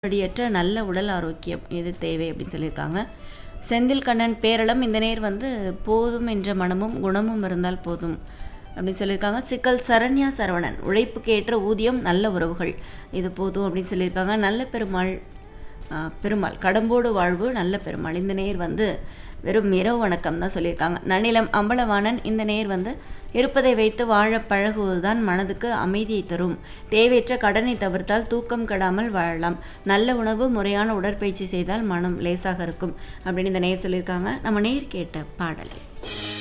நொடியற்ற நல்ல உடல் ஆரோக்கியம் இது தேவை அப்படின்னு சொல்லியிருக்காங்க செந்தில் கண்ணன் பேரளம் இந்த நேர் வந்து போதும் என்ற மனமும் குணமும் இருந்தால் போதும் அப்படின்னு சொல்லியிருக்காங்க சிக்கல் சரண்யா சரவணன் உழைப்புக்கு ஏற்ற ஊதியம் நல்ல உறவுகள் இது போதும் அப்படின்னு சொல்லியிருக்காங்க நல்ல பெருமாள் ஆ, பெருமாள் கடம்போடு வாழ்வு நல்ல பெருமாள் இந்த நேர் வந்து வெறும் இரவு வணக்கம் தான் சொல்லியிருக்காங்க நன்னிலம் அம்பலவாணன் இந்த நேர் வந்து இருப்பதை வைத்து வாழ பழகுவதுதான் மனதுக்கு அமைதியை தரும் தேவையற்ற கடனை தவிர்த்தால் தூக்கம் கெடாமல் வாழலாம் நல்ல உணவு முறையான உடற்பயிற்சி செய்தால் மனம் லேசாக இருக்கும் அப்படின்னு இந்த நேர் சொல்லியிருக்காங்க நம்ம நேர் கேட்ட பாடல்